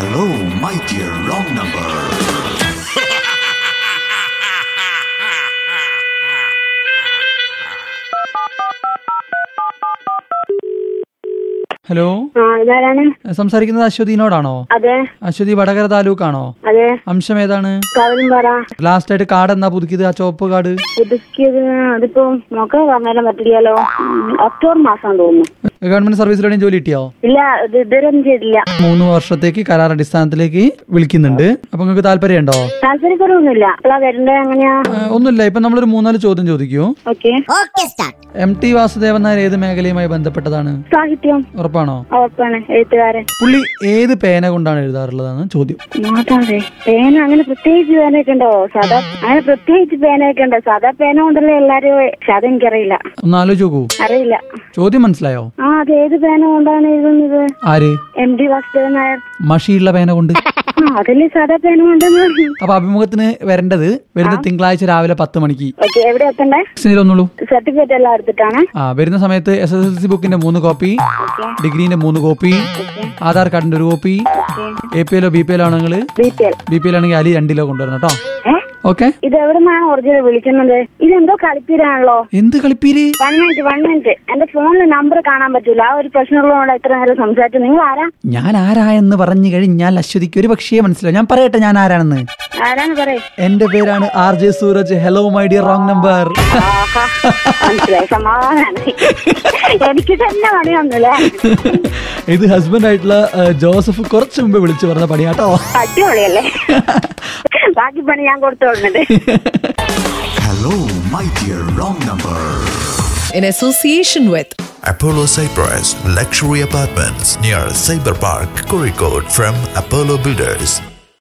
Hello, my dear wrong number. Hello ആ ഇതാരാണ് സംസാരിക്കുന്നത് അശ്വതിനോടാണോ അതെ അശ്വതി വടകര താലൂക്കാണോ അതെ അംശം ഏതാണ് കവലും പറ ലാസ്റ്റ് ആയിട്ട് കാർഡ് എന്നാ പുതുക്കിയത് ആ ചുവപ്പ് കാർഡ് പുതുക്കിയത് അതിപ്പോ നോക്കാൻ പറഞ്ഞാലും പറ്റില്ലല്ലോ ഉം, ഒക്ടോബർ മാസം തോന്നുന്നു ഗവൺമെന്റ് സർവീസിലെവിടെയും ജോലി കിട്ടിയോ ഇല്ല ഇത് ഇതുവരെ ഒന്നും ചെയ്തില്ല മൂന്ന് വർഷത്തേക്ക് കരാർ അടിസ്ഥാനത്തിലേക്ക് വിളിക്കുന്നുണ്ട് അപ്പൊ നിങ്ങൾക്ക് താല്പര്യമുണ്ടോ താല്പര്യക്കുറവൊന്നുമില്ല അപ്പളാ വരണ്ടേ എങ്ങനെയാ ആ, ഒന്നുമില്ല ഇപ്പൊ നമ്മളൊരു മൂന്നാല് ചോദ്യം ചോദിക്കൂ okay M T Vasudevan Nair ഏത് മേഖലയുമായി ബന്ധപ്പെട്ടതാണ് സാഹിത്യം ഉറപ്പാണോ ഉറപ്പാണ് എഴുത്തുകാരൻ പുള്ളി ഏത് പേന കൊണ്ടാണ് എഴുതാറുള്ളതാണ് ചോദ്യം മാതാവേ പേന അങ്ങനെ പ്രത്യേകിച്ച് പേനയൊക്കെ ഉണ്ടോ സാധാ അങ്ങനെ പ്രത്യേകിച്ച് പേനയൊക്കെ ഉണ്ടോ സാധാ പേന കൊണ്ടല്ലേ എല്ലാരും പക്ഷെ അതെനിക്കറിയില്ല ഒന്ന് ആലോചിച്ച് നോക്കൂ അറിയില്ല ചോദ്യം മനസ്സിലായോ ആ അത് ഏത് പേന കൊണ്ടാണ് എഴുതുന്നത് ആര് എം ഡി വാസുദേവൻ നായർ മഷിയുള്ള പേന കൊണ്ട് ആ അതല്ലേ സാധാ പേന കൊണ്ടെന്ന് പറഞ്ഞു അപ്പൊ അഭിമുഖത്തിന് വരേണ്ടത് വരുന്ന തിങ്കളാഴ്ച രാവിലെ പത്ത് മണിക്ക് ഓക്കെ എവിടെ എത്തണ്ടേ ഒന്നുള്ളൂ സർട്ടിഫിക്കറ്റ് എല്ലാം എടുത്തിട്ടാണ് ആ വരുന്ന സമയത്ത് എസ് എസ് എൽ സി ബുക്കിന്റെ മൂന്ന് കോപ്പി ഡിഗ്രീന്റെ മൂന്ന് കോപ്പി ആധാർ കാർഡിന്റെ ഒരു കോപ്പി എ പി എല്ലോ ബി പി എല്ലോ ആണെങ്കിൽ B P L B P L ആണെങ്കിൽ അലി രണ്ടിലോ കൊണ്ടുവരണം കേട്ടോ ഏ ഓക്കെ ഇത് എവിടെ നിന്നാണ് ഒറിജിനൽ വിളിക്കുന്നത് ഇതെന്തോ കളിപ്പീരാണല്ലോ എന്ത് കളിപ്പീര് വൺ മിനിറ്റ് വൺ മിനിറ്റ് എന്റെ ഫോണിൽ നമ്പർ കാണാൻ പറ്റൂല ആ ഒരു പ്രശ്നമുള്ളതുകൊണ്ട് എത്ര നേരം സംസാരിച്ചു നിങ്ങൾ ആരാ ഞാൻ ആരാ എന്ന് പറഞ്ഞു കഴിഞ്ഞാൽ അശ്വതിക്ക് ഒരു പക്ഷേ മനസ്സിലാവും ഞാൻ പറയട്ടെ ഞാൻ ആരാണെന്ന് ആരാന്ന് പറയേ എന്റെ പേരാണ് R J Sooraj hello my dear wrong number ആഹാ മനസ്സിലായി സമാധാനം എനിക്ക് തന്നെ പണിയൊന്നുമില്ലേ ഇത് ഹസ്ബൻഡ് ആയിട്ടുള്ള ആ, ജോസഫ് കുറച്ച് മുമ്പ് വിളിച്ചു പറഞ്ഞ പണിയാട്ടോ അടിപൊളിയല്ലേ ബാക്കി പണി ഞാൻ കൊടുത്തോളുന്നുണ്ട് Hello, my dear wrong number. in association with Apollo Cyprus Luxury Apartments near Cyber Park, Kozhikode from Apollo Builders.